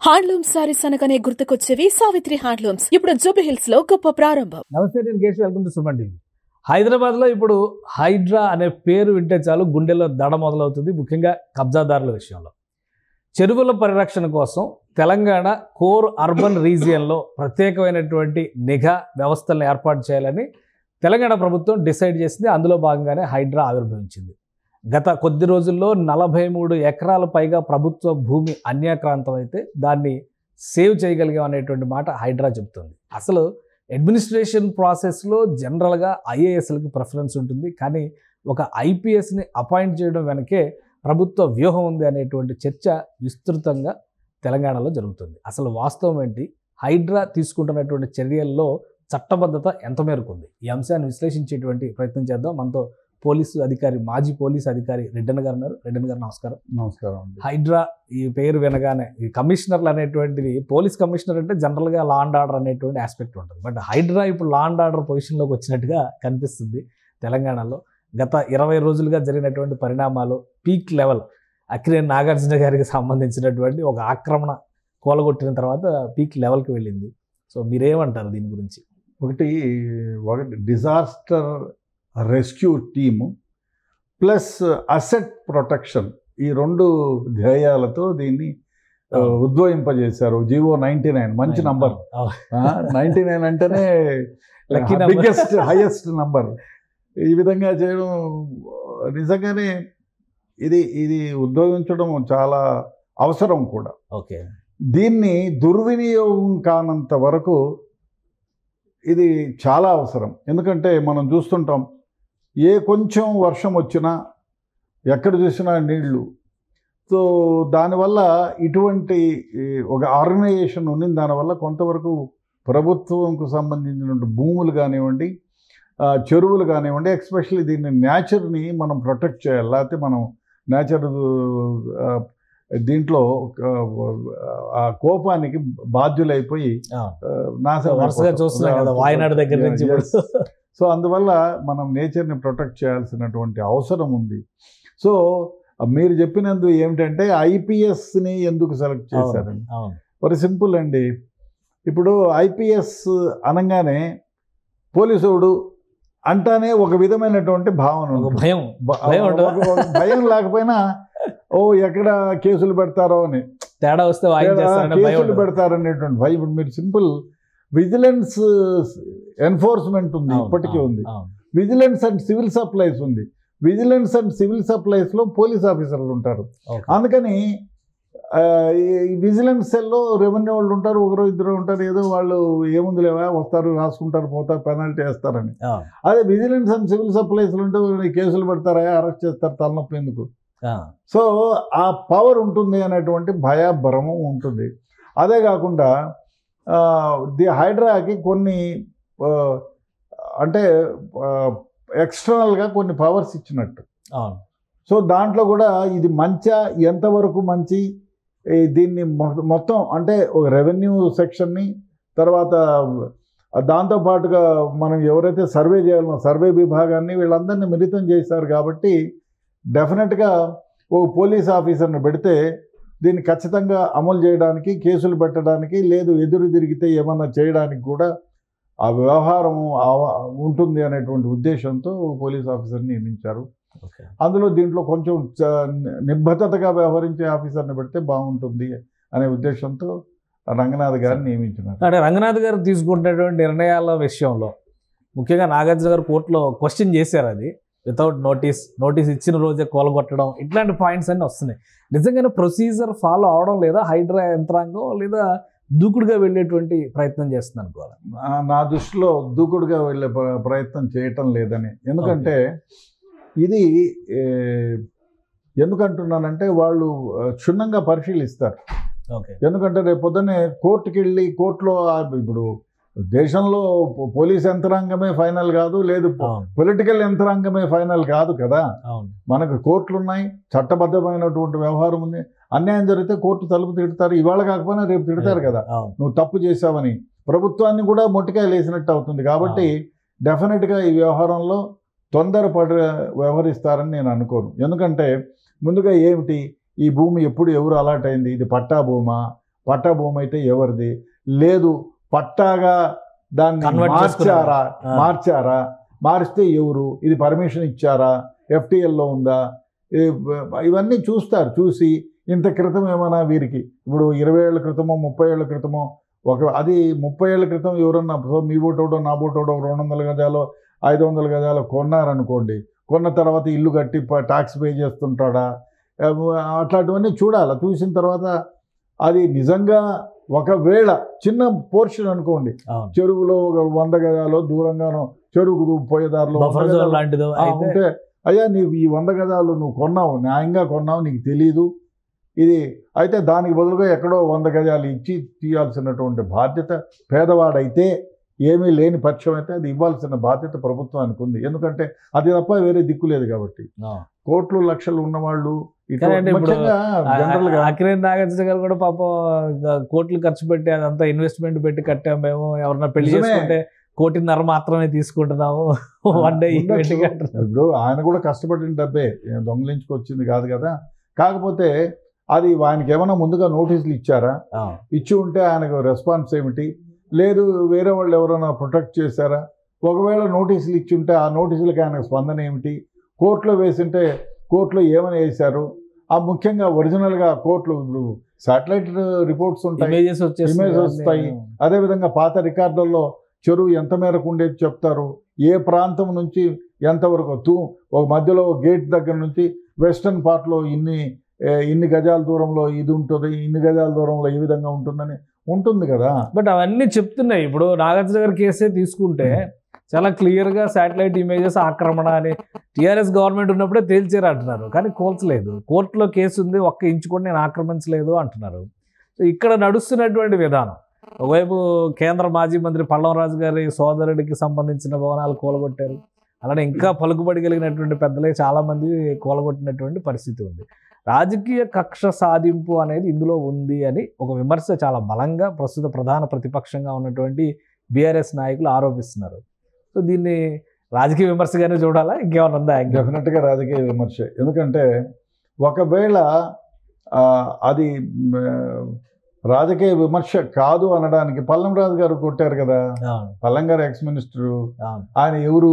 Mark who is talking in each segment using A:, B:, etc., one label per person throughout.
A: Handloom saris అనగానే గుర్తుకొచ్చేవి Savitri handlooms ఇప్పుడు జూబ్లీహిల్స్ లో గొప్ప ప్రారంభం
B: నమస్తే నేను Keshav welcome to Suman TV హైదరాబాద్లో ఇప్పుడు హైడ్రా అనే పేరు వింటే చాలు గుండెల్లో దడ మొదలవుతుంది ముఖ్యంగా కబ్జాదారుల విషయంలో చెరువుల పరిరక్షణ కోసం తెలంగాణ కోర్ అర్బన్ రీజియన్లో ప్రత్యేకమైనటువంటి నిఘా వ్యవస్థలను ఏర్పాటు చేయాలని తెలంగాణ ప్రభుత్వం డిసైడ్ చేసింది అందులో భాగంగానే హైడ్రా ఆవిర్భవించింది గత కొద్ది రోజుల్లో నలభై మూడు ఎకరాల పైగా ప్రభుత్వ భూమి అన్యాక్రాంతం అయితే దాన్ని సేవ్ చేయగలిగాం అనేటువంటి మాట హైడ్రా చెబుతుంది అసలు అడ్మినిస్ట్రేషన్ ప్రాసెస్లో జనరల్గా ఐఏఎస్లకు ప్రిఫరెన్స్ ఉంటుంది కానీ ఒక ఐపీఎస్ని అపాయింట్ చేయడం వెనకే ప్రభుత్వ వ్యూహం ఉంది అనేటువంటి చర్చ విస్తృతంగా తెలంగాణలో జరుగుతుంది అసలు వాస్తవం ఏంటి హైడ్రా తీసుకుంటున్నటువంటి చర్యల్లో చట్టబద్ధత ఎంత మేరకు ఉంది ఈ అంశాన్ని విశ్లేషించేటువంటి ప్రయత్నం చేద్దాం మనతో పోలీసు అధికారి మాజీ పోలీసు అధికారి రెడ్డన్ గారు ఉన్నారు రెడ్డన్ గారు నమస్కారం
C: నమస్కారం అండి
B: హైడ్రా ఈ పేరు వినగానే ఈ కమిషనర్లు అనేటువంటిది పోలీస్ కమిషనర్ అంటే జనరల్గా లా అండ్ ఆర్డర్ అనేటువంటి ఆస్పెక్ట్ ఉంటుంది బట్ హైడ్రా ఇప్పుడు లా అండ్ ఆర్డర్ పొజిషన్లోకి వచ్చినట్టుగా కనిపిస్తుంది తెలంగాణలో గత ఇరవై రోజులుగా జరిగినటువంటి పరిణామాలు పీక్ లెవెల్ అక్కినేని నాగార్జున గారికి సంబంధించినటువంటి ఒక ఆక్రమణ కూలగొట్టిన తర్వాత పీక్ లెవెల్కి వెళ్ళింది సో మీరేమంటారు దీని గురించి
C: ఒకటి ఒకటి disaster rescue team plus asset protection ఈ రెండు ధ్యేయాలతో దీన్ని ఆ, ఉద్భవింపజేశారు జివో నైంటీ ninety nine number ninety nine అంటేనే
B: Lucky number.
C: Biggest highest number ఈ విధంగా చేయడం నిజంగానే ఇది ఇది ఉద్భవించడం చాలా అవసరం కూడా
B: ఓకే
C: దీన్ని దుర్వినియోగం కానంత వరకు ఇది చాలా అవసరం ఎందుకంటే మనం చూస్తుంటాం ఏ కొంచెం వర్షం వచ్చినా ఎక్కడ చూసినా నీళ్లు సో దానివల్ల ఇటువంటి ఈ, ఒక ఆర్గనైజేషన్ ఉంది దానివల్ల కొంతవరకు ప్రభుత్వంకు సంబంధించిన భూములు కానివ్వండి ఆ, చెరువులు కానివ్వండి ఎక్స్పెషల్లీ దీన్ని నేచర్ని మనం ప్రొటెక్ట్ చేయాలి లేకపోతే మనం నేచర్ దీంట్లో ఆ, ఆ కోపానికి బాధ్యులైపోయి
B: ఆ.
C: ఆ, నాశనం
B: వరుసగా
C: అయిపోతాం.
B: చూస్తున్నాం కదా వాయనాడు దగ్గర
C: Yeah,
B: నుంచి
C: yes. సో అందువల్ల మనం నేచర్ని ప్రొటెక్ట్ చేయాల్సినటువంటి అవసరం ఉంది సో మీరు చెప్పినందు ఏమిటంటే ఐపీఎస్ని ఎందుకు సెలెక్ట్ చేశారండి
B: అవును
C: వెరీ సింపుల్ అండి ఇప్పుడు ఐపీఎస్ అనగానే పోలీసుడు అంటానే ఒక విధమైనటువంటి భావన
B: ఒక
C: ఉంటుంది.
B: భయం
C: బ-
B: భయం ఉంటుందా?
C: ఒక- ఒక భయం లేకపోయినా ఓ ఎక్కడ కేసులు పెడతారో అని
B: తేడా వస్తే వాయిన్ చేస్తారనే భయం
C: కేసులు
B: ఉంటుంది.
C: పెడతారనేటువంటి భయం ఇప్పుడు మీరు సింపుల్ విజిలెన్స్ ఎన్ఫోర్స్మెంట్ ఉంది
B: అవును,
C: ఇప్పటికీ
B: అవును,
C: ఉంది
B: అవును.
C: విజిలెన్స్ అండ్ సివిల్ సప్లైస్ ఉంది విజిలెన్స్ అండ్ సివిల్ సప్లైస్లో పోలీస్ ఆఫీసర్లు ఉంటారు
B: ఓకే.
C: అందుకని ఆ, ఈ విజిలెన్స్ సెల్లో రెవెన్యూ వాళ్ళు ఉంటారు ఒకరు ఇద్దరు ఉంటారు ఏదో వాళ్ళు ఏముంది లేవా వస్తారు రాసుకుంటారు పోతారు పెనాల్టీ వేస్తారని
B: ఆ,
C: అదే విజిలెన్స్ అండ్ సివిల్ సప్లైస్లు ఉంటే వీళ్ళని కేసులు పెడతారా అరెస్ట్ చేస్తారు తలనొప్పి ఎందుకు
B: ఆ,
C: సో ఆ పవర్ ఉంటుంది అనేటువంటి భయభ్రమం ఉంటుంది అదే కాకుండా ఆ, ది హైడ్రాకి కొన్ని ఆ, అంటే ఎక్స్టర్నల్గా కొన్ని పవర్స్ ఇచ్చినట్టు
B: అవును
C: సో దాంట్లో కూడా ఇది మంచా ఎంతవరకు మంచి ఈ దీన్ని మొ- మొత్తం అంటే ఒక రెవెన్యూ సెక్షన్ని తర్వాత దాంతోపాటుగా మనం ఎవరైతే సర్వే చేయాలనో సర్వే విభాగాన్ని వీళ్ళందరినీ మిళితం చేశారు కాబట్టి డెఫినెట్గా ఓ పోలీస్ ఆఫీసర్ని పెడితే దీన్ని ఖచ్చితంగా అమలు చేయడానికి కేసులు పెట్టడానికి లేదు ఎదురు తిరిగితే ఏమన్నా చేయడానికి కూడా ఆ వ్యవహారం ఆ- ఉంటుంది అనేటువంటి ఉద్దేశంతో ఓ పోలీస్ ఆఫీసర్ని నియమించారు
B: ఓకే
C: అందులో దీంట్లో కొంచెం చ- నిబద్ధతగా వ్యవహరించే ఆఫీసర్ని పెడితే బాగుంటుంది అనే ఉద్దేశంతో రంగనాథ్ గారిని నియమించినారు
B: అంటే రంగనాథ్ గారు తీసుకుంటున్నటువంటి నిర్ణయాల విషయంలో ముఖ్యంగా నాగార్జున గారు కోర్టులో క్వశ్చన్ చేశారు అది వితౌట్ నోటీస్ నోటీస్ ఇచ్చిన రోజే కూలగొట్టడం ఇట్లాంటి పాయింట్స్ అన్నీ వస్తున్నాయి నిజంగానే ప్రొసీజర్ ఫాలో అవడం లేదా హైడ్రా యంత్రాంగం లేదా దూకుడుగా వెళ్ళేటువంటి ప్రయత్నం చేస్తుంది అనుకోవాలి
C: నా- నా దృష్టిలో దూకుడుగా వెళ్ళే ప్ర- ప్రయత్నం చేయటం లేదని ఎందుకంటే ఇది ఏ, ఎందుకంటున్నానంటే వాళ్ళు ఆ, క్షుణ్ణంగా పరిశీలిస్తారు
B: ఓకే
C: ఎందుకంటే రేపు పొద్దున్నే కోర్టుకి వెళ్ళి కోర్టులో ఆ ఇప్పుడు దేశంలో పో- పోలీస్ యంత్రాంగమే ఫైనల్ కాదు లేదు
B: అవును
C: పొలిటికల్ యంత్రాంగమే ఫైనల్ కాదు కదా
B: అవును
C: మనకు కోర్టులు ఉన్నాయి చట్టబద్ధమైనటువంటి వ్యవహారం ఉంది అన్యాయం జరిగితే కోర్టు తలుపు తిడతారు ఇవాళ కాకపోయినా రేపు తిడతారు కదా
B: అవును
C: నువ్వు తప్పు చేశావని ప్రభుత్వాన్ని కూడా మొట్టికాయలు వేసినట్టు అవుతుంది కాబట్టి డెఫినెట్గా ఈ వ్యవహారంలో తొందరపడి వ్యవహరిస్తారని నేను అనుకోను ఎందుకంటే ముందుగా ఏమిటి ఈ భూమి ఎప్పుడు ఎవరు అలాట్ అయింది ఇది పట్టా భూమా పట్టా భూమి అయితే ఎవరిది లేదు పట్టాగా దాన్ని
B: Convert
C: మార్చారా
B: ఆ.
C: మార్చారా మారిస్తే ఎవరు ఇది పర్మిషన్ ఇచ్చారా ఎఫ్టీఎల్లో ఉందా ఇది- ఇవన్నీ చూస్తారు చూసి ఇంత క్రితం ఏమైనా వీరికి ఇప్పుడు ఇరవై ఏళ్ళ క్రితమో ముప్పై ఏళ్ళ క్రితమో ఒక అది ముప్పై ఏళ్ళ క్రితం ఎవరన్నా సో మీ బోటోడో నా బోటోడో రెండు వందల గజాలు ఐదు వందల గజాలు కొన్నారనుకోండి కొన్న తర్వాత ఇల్లు కట్టి ట్యాక్స్ పే చేస్తుంటాడా ఆ, అట్లాంటివన్నీ చూడాలి చూసిన తర్వాత అది నిజంగా ఒకవేళ చిన్న పోర్షన్ అనుకోండి
B: అవును
C: చెరువులో ఒక వంద గజాలు దూరంగానో చెరువుకు పోయేదారిలో వంద
B: బఫర్
C: గజాలు
B: జోన్ లాంటిదో
C: ఆ,
B: అయితే
C: ఉంటే అయ్యా నీవు ఈ వంద గజాలు నువ్వు కొన్నావు న్యాయంగా కొన్నావు నీకు తెలీదు ఇది అయితే దానికి బదులుగా ఎక్కడో వంద గజాలు ఇచ్చి తీయాల్సినటువంటి బాధ్యత పేదవాడైతే ఏమీ లేని పక్షం అయితే అది ఇవ్వాల్సిన బాధ్యత ప్రభుత్వానికి ఉంది ఎందుకంటే అది తప్ప వేరే దిక్కు లేదు కాబట్టి
B: ఆ.
C: కోట్లు లక్షలు ఉన్నవాళ్ళు ఇటు
B: కానీ అంటే ఇప్పుడు
C: ముఖ్యంగా జనరల్ గా
B: అఖిలేన్ నాగార్జున గారు కూడా పాపం ఇక కోట్లు ఖర్చు పెట్టి అదంతా ఇన్వెస్ట్మెంట్ పెట్టి కట్టాం మేము ఎవరన్నా పెళ్లి
C: నిజమే.
B: చేసుకుంటే కోటిన్నర మాత్రమే తీసుకుంటున్నాము వన్ డే
C: ఉండొచ్చు.
B: ఈవెంట్ అంటున్నారు.
C: ఇప్పుడు ఆయన కూడా కష్టపడిన డబ్బే ఏం దొంగలించుకొచ్చింది కాదు కదా కాకపోతే అది ఆయనకి ఏమైనా ముందుగా నోటీసులు ఇచ్చారా
B: ఆ,
C: ఇచ్చి ఉంటే ఆయనకు రెస్పాన్స్ ఏమిటి లేదు వేరే వాళ్ళు ఎవరైనా ప్రొటెక్ట్ చేశారా ఒకవేళ నోటీసులు ఇచ్చి ఉంటే ఆ నోటీసులకి ఆయనకు స్పందన ఏమిటి కోర్టులో వేసింటే కోర్టులో ఏమని వేశారు ఆ ముఖ్యంగా ఒరిజినల్గా కోర్టులు ఇప్పుడు శాటిలైట్ రిపోర్ట్స్ ఉంటాయి
B: ఇమేజెస్ వచ్చేసి
C: ఇమేజ్ వస్తాయి. అదేవిధంగా పాత రికార్డుల్లో చెరువు ఎంత మేరకు ఉండేది చెప్తారు ఏ ప్రాంతం నుంచి ఎంతవరకు తూ ఒక మధ్యలో గేట్ దగ్గర నుంచి వెస్టర్న్ పార్ట్లో ఇన్ని ఏ, ఇన్ని గజాల దూరంలో ఇది ఉంటుంది ఇన్ని గజాల దూరంలో ఈ విధంగా ఉంటుందని ఉంటుంది కదా
B: బట్ అవన్నీ చెప్తున్నాయి ఇప్పుడు నాగార్జున గారి కేసే తీసుకుంటే చాలా క్లియర్ గా శాటిలైట్ ఇమేజెస్ ఆక్రమణ అని టీఆర్ఎస్ గవర్నమెంట్ ఉన్నప్పుడే తేల్చారు అంటున్నారు కానీ కోల్చలేదు కోర్టులో కేసు ఉంది ఒక్క ఇంచు కూడా నేను ఆక్రమించలేదు అంటున్నారు సో ఇక్కడ నడుస్తున్నటువంటి విధానం ఒకవైపు కేంద్ర మాజీ మంత్రి పల్లవరాజు గారి సోదరుడికి సంబంధించిన భవనాలు కూలగొట్టారు అలానే ఇంకా పలుకుబడి కలిగినటువంటి పెద్దలే చాలా మంది కూలగొట్టినటువంటి పరిస్థితి ఉంది రాజకీయ కక్ష సాధింపు అనేది ఇందులో ఉంది అని ఒక విమర్శ చాలా బలంగా ప్రస్తుత ప్రధాన ప్రతిపక్షంగా ఉన్నటువంటి బీఆర్ఎస్ నాయకులు ఆరోపిస్తున్నారు సో దీన్ని రాజకీయ విమర్శగానే చూడాలా ఇంకేమైనా ఉందా యాంగిల్?
C: డెఫినెట్గా రాజకీయ విమర్శ ఎందుకంటే ఒకవేళ ఆ, అది మ్, రాజకీయ విమర్శ కాదు అనడానికి పల్లం రాజు గారు కొట్టారు కదా
B: అవును,
C: పల్లం గారు ఎక్స్ మినిస్టరు
B: అవును.
C: ఆయన ఎవరు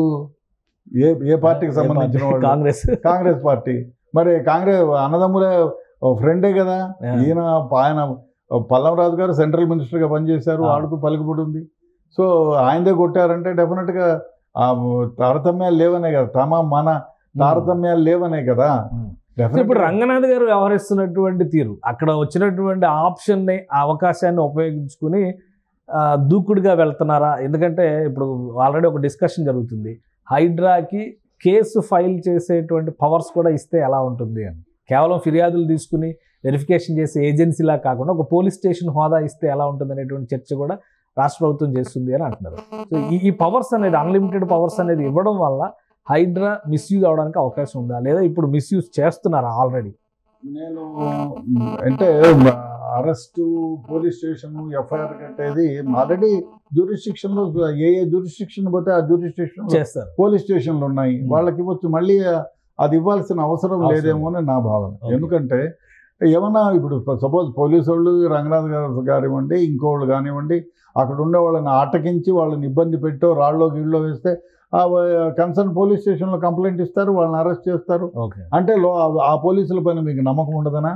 C: ఏ ఏ పార్టీకి
B: ఏ
C: సంబంధించిన
B: పార్టీ?
C: వాళ్ళు
B: కాంగ్రెస్
C: కాంగ్రెస్ పార్టీ మరి కాంగ్రెస్ అన్నదమ్ములే ఫ్రెండే కదా
B: Yeah.
C: ఈయన ఆయన పల్లం రాజు గారు సెంట్రల్ మినిస్టర్గా పనిచేశారు
B: Ah.
C: ఆడుకు పలుకుబడి ఉంది సో ఆయనదే కొట్టారంటే డెఫినెట్గా ఆ తారతమ్యాలు లేవనే కదా తమ మన తారతమ్యాలు లేవనే కదా
B: ఉమ్. సో
C: Definitely
B: ఇప్పుడు రంగనాథ్ గారు వ్యవహరిస్తున్నటువంటి తీరు అక్కడ వచ్చినటువంటి ఆప్షన్ని ఆ అవకాశాన్ని ఉపయోగించుకుని ఆ, దూకుడుగా వెళ్తున్నారా ఎందుకంటే ఇప్పుడు ఆల్రెడీ ఒక డిస్కషన్ జరుగుతుంది హైడ్రాకి కేసు ఫైల్ చేసేటువంటి పవర్స్ కూడా ఇస్తే ఎలా ఉంటుంది అని కేవలం ఫిర్యాదులు తీసుకుని వెరిఫికేషన్ చేసే ఏజెన్సీలా కాకుండా ఒక పోలీస్ స్టేషన్ హోదా ఇస్తే ఎలా ఉంటుంది అనేటువంటి చర్చ కూడా రాష్ట్ర ప్రభుత్వం చేస్తుంది అని అంటున్నారు సో ఈ ఈ పవర్స్ అనేది అన్లిమిటెడ్ పవర్స్ అనేది ఇవ్వడం వల్ల హైడ్రా మిస్యూజ్ అవడానికి అవకాశం ఉందా లేదా ఇప్పుడు మిస్యూజ్ చేస్తున్నారా ఆల్రెడీ
C: నేను మ్, అంటే అరెస్టు పోలీస్ స్టేషన్ ఎఫ్ఐఆర్ కట్టేది ఆల్రెడీ జ్యూరిస్టిక్షన్ లో ఏ ఏ జ్యూరిస్టిక్షన్ పోతే ఆ జ్యూరిస్టిక్షన్
B: చేస్తారు
C: పోలీస్ స్టేషన్లు ఉన్నాయి
B: Hmm.
C: వాళ్ళకి ఇవ్వచ్చు మళ్ళీ అది ఇవ్వాల్సిన అవసరం
B: అవసరం
C: లేదేమో అని నా భావన
B: Okay.
C: ఎందుకంటే ఏమన్నా ఇప్పుడు సపోజ్ పోలీసు వాళ్ళు రంగనాథ్ గారు కానివ్వండి ఇంకోళ్ళు కానివ్వండి అక్కడ ఉండే వాళ్ళని ఆటకించి వాళ్ళని ఇబ్బంది పెట్టో రాళ్ళో గిళ్ళో వేస్తే ఆ కన్సర్న్ పోలీస్ స్టేషన్లో కంప్లైంట్ ఇస్తారు వాళ్ళని అరెస్ట్ చేస్తారు
B: ఓకే
C: అంటే లో ఆ పోలీసుల పైన మీకు నమ్మకం ఉండదనా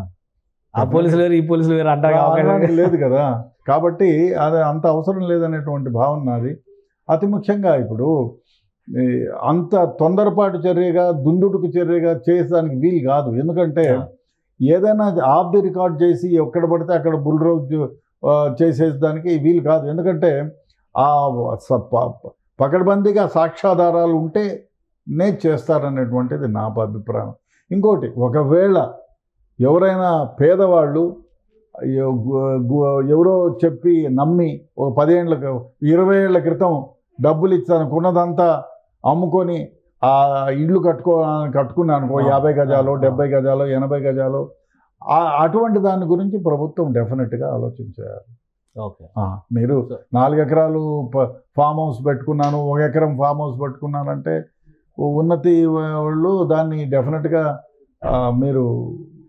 B: ఆ పోలీసులు వేరు ఈ పోలీసులు వేరు అంటారు
C: అలాంటిది లేదు కదా కాబట్టి అది అంత అవసరం లేదనేటువంటి భావన నాది అతి ముఖ్యంగా ఇప్పుడు ఈ అంత తొందరపాటు చర్యగా దుందుడుకు చర్యగా చేసేదానికి వీలు కాదు ఎందుకంటే
B: ఆ.
C: ఏదైనా ఆఫ్ ది రికార్డ్ చేసి ఎక్కడ పడితే అక్కడ బుల్ రోజు చేసేదానికి వీలు కాదు ఎందుకంటే ఆ స- ప- ప- పకడ్బందీగా సాక్ష్యాధారాలు ఉంటే నే చేస్తారనేటువంటిది నా అభిప్రాయం ఇంకోటి ఒకవేళ ఎవరైనా పేదవాళ్ళు ఎవ- గు- గు- ఎవరో చెప్పి నమ్మి ఒక పదేళ్ళ ఇరవై ఏళ్ల క్రితం డబ్బులు ఇచ్చాను కొన్నదంతా అమ్ముకొని ఆ ఇల్లు కట్టుకో కట్టుకున్నాను అనుకో యాభై గజాలు డెబ్బై గజాలు ఎనభై గజాలు ఆ- అటువంటి దాని గురించి ప్రభుత్వం డెఫినెట్గా ఆలోచించారు
B: ఓకే
C: ఆ, మీరు
B: So-
C: నాలుగు ఎకరాలు ప- ఫామ్ హౌస్ పెట్టుకున్నాను ఒక ఎకరం ఫామ్ హౌస్ పెట్టుకున్నానంటే ఉన్నతి వాళ్ళు దాన్ని డెఫినెట్గా ఆ, మీరు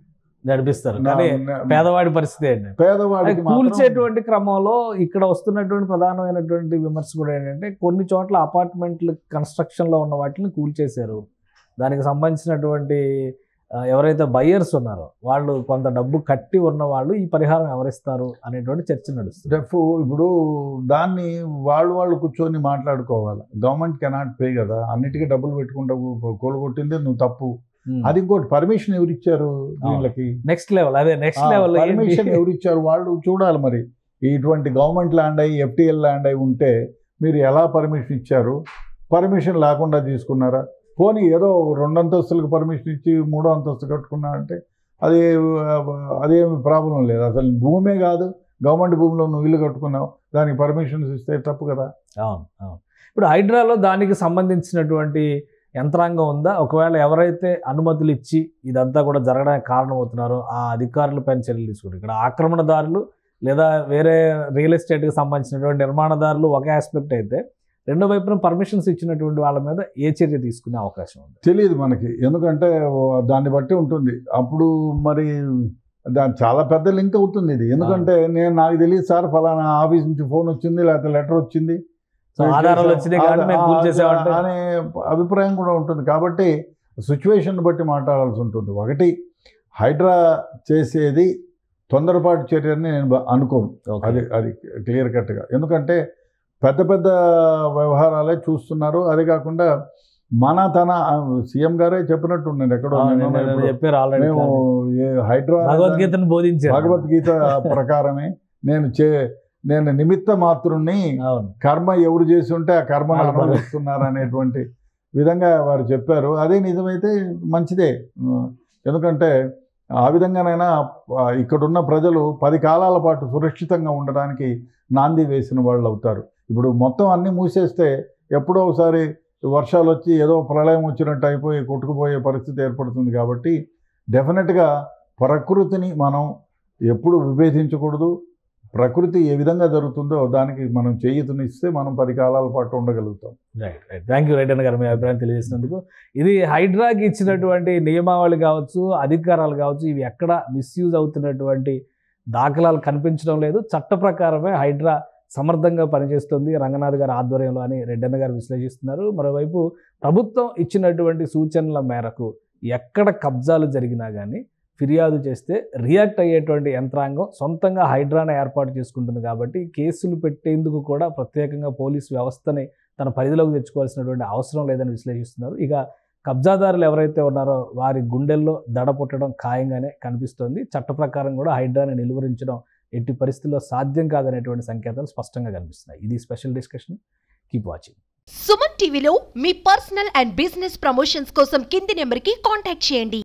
B: నడిపిస్తారు కానీ
C: నా-
B: పేదవాడి పరిస్థితి ఏంటి
C: పేదవాడికి మాత్రం
B: కూల్చేటువంటి క్రమంలో ఇక్కడ వస్తున్నటువంటి ప్రధానమైనటువంటి విమర్శ కూడా ఏంటంటే కొన్ని చోట్ల అపార్ట్మెంట్లు కన్స్ట్రక్షన్ లో ఉన్న వాటిని కూల్చేశారు దానికి సంబంధించినటువంటి ఆ, ఎవరైతే బయ్యర్స్ ఉన్నారో వాళ్ళు కొంత డబ్బు కట్టి ఉన్న వాళ్ళు ఈ పరిహారం ఎవరిస్తారు అనేటువంటి చర్చ నడుస్తుంది
C: డెఫ్ ఇప్పుడు దాన్ని వాళ్ళు వాళ్ళు కూర్చొని మాట్లాడుకోవాలి గవర్నమెంట్ కెనాట్ పే కదా అన్నిటికీ డబ్బులు పెట్టుకుంటా కూలగొట్టింది నువ్వు తప్పు అది ఇంకోటి పర్మిషన్ ఎవరిచ్చారు వీళ్ళకి
B: నెక్స్ట్ లెవెల్ అదే నెక్స్ట్ లెవెల్
C: పర్మిషన్ ఎవరిచ్చారు వాళ్ళు చూడాలి మరి ఇటువంటి గవర్నమెంట్ ల్యాండ్ అయ్యి ఎఫ్టీఎల్ ల్యాండ్ అయి ఉంటే మీరు ఎలా పర్మిషన్ ఇచ్చారు పర్మిషన్ లేకుండా తీసుకున్నారా పోనీ ఏదో రెండు అంతస్తులకు పర్మిషన్ ఇచ్చి మూడో అంతస్తు కట్టుకున్నారంటే అది ఆ, అదేమి ప్రాబ్లం లేదు అసలు భూమే కాదు గవర్నమెంట్ భూమిలో నువ్వు ఇల్లు కట్టుకున్నావు దానికి పర్మిషన్స్ ఇస్తే తప్పు కదా
B: అవును అవును ఇప్పుడు హైడ్రాలో దానికి సంబంధించినటువంటి యంత్రాంగం ఉందా ఒకవేళ ఎవరైతే అనుమతులు ఇచ్చి ఇదంతా కూడా జరగడానికి కారణమవుతున్నారో ఆ అధికారులపైన చర్యలు తీసుకుంటారు ఇక్కడ ఆక్రమణదారులు లేదా వేరే రియల్ ఎస్టేట్కి సంబంధించినటువంటి నిర్మాణదారులు ఒక ఆస్పెక్ట్ అయితే రెండో వైపున పర్మిషన్స్ ఇచ్చినటువంటి వాళ్ళ మీద ఏ చర్య తీసుకునే అవకాశం ఉంది
C: తెలియదు మనకి ఎందుకంటే ఓ దాన్ని బట్టి ఉంటుంది అప్పుడు మరి దాని చాలా పెద్ద లింక్ అవుతుంది ఇది ఎందుకంటే నేను నాకు తెలియదు సార్ ఫలానా ఆఫీస్ నుంచి ఫోన్ వచ్చింది లేకపోతే లెటర్ వచ్చింది
B: సో ఆధారాలు వచ్చినాయి కాబట్టి మేము కూల్ చేసామంటే
C: అనే అభిప్రాయం కూడా ఉంటుంది కాబట్టి సిచ్యువేషన్ బట్టి మాట్లాడాల్సి ఉంటుంది ఒకటి హైడ్రా చేసేది తొందరపాటు చర్యని నేను బ- అనుకోను
B: ఓకే.
C: అది అది క్లియర్ కట్గా ఎందుకంటే పెద్ద పెద్ద వ్యవహారాలే చూస్తున్నారు అదే కాకుండా మన తన సీఎం గారే చెప్పినట్టు నేను ఎక్కడో
B: అవును,
C: నిన్న
B: నేను
C: ఎప్పుడో.
B: చెప్పారు ఆల్రెడీ
C: మేము ఏ హైడ్రా
B: భగవద్గీతను బోధించారు
C: భగవద్గీత ప్రకారమే నేను చే నేను నిమిత్త మాత్రుణ్ణి
B: అవును
C: కర్మ ఎవరు చేసి ఉంటే ఆ కర్మను
B: వాళ్ళు
C: అనుభవిస్తున్నారు అనేటువంటి విధంగా వారు చెప్పారు అదే నిజమైతే మంచిదే ఉమ్, ఎందుకంటే ఆ విధంగానైనా ఆ, ఇక్కడున్న ప్రజలు పది కాలాల పాటు సురక్షితంగా ఉండడానికి నాంది వేసిన వాళ్ళు అవుతారు ఇప్పుడు మొత్తం అన్నీ మూసేస్తే ఎప్పుడో ఒకసారి వర్షాలు వచ్చి ఏదో ప్రళయం వచ్చినట్టు అయిపోయి కొట్టుకుపోయే పరిస్థితి ఏర్పడుతుంది కాబట్టి డెఫినెట్గా ప్రకృతిని మనం ఎప్పుడు విభేదించకూడదు ప్రకృతి ఏ విధంగా జరుగుతుందో దానికి మనం చేయూతనిస్తే మనం పది కాలాల పాటు ఉండగలుగుతాం
B: right right thank you right అన్న గారు మీ అభిప్రాయం తెలియజేసినందుకు ఇది హైడ్రాకి ఇచ్చినటువంటి నియమావళి కావచ్చు అధికారాలు కావచ్చు ఇవి ఎక్కడ మిస్యూజ్ అవుతున్నటువంటి దాఖలాలు కనిపించడం లేదు చట్ట ప్రకారమే హైడ్రా సమర్థంగా పనిచేస్తుంది రంగనాథ్ గారి ఆధ్వర్యంలో అని రెడ్డన్న గారు విశ్లేషిస్తున్నారు మరోవైపు ప్రభుత్వం ఇచ్చినటువంటి సూచనల మేరకు ఎక్కడ కబ్జాలు జరిగినా కానీ ఫిర్యాదు చేస్తే రియాక్ట్ అయ్యేటువంటి యంత్రాంగం సొంతంగా హైడ్రాను ఏర్పాటు చేసుకుంటుంది కాబట్టి కేసులు పెట్టేందుకు కూడా ప్రత్యేకంగా పోలీస్ వ్యవస్థని తన పరిధిలోకి తెచ్చుకోవాల్సినటువంటి అవసరం లేదని విశ్లేషిస్తున్నారు ఇక కబ్జాదారులు ఎవరైతే ఉన్నారో వారి గుండెల్లో దడ పుట్టడం ఖాయంగానే కనిపిస్తోంది చట్ట ప్రకారం కూడా హైడ్రాని నిలువరించడం ఎట్టి పరిస్థితుల్లో సాధ్యం కాదనేటువంటి సంకేతాలు స్పష్టంగా కనిపిస్తున్నాయి ఇది special discussion keep watching
D: Suman టీవీలో మీ పర్సనల్ అండ్ బిజినెస్ ప్రమోషన్స్ కోసం కింది నెంబర్కి కాంటాక్ట్ చేయండి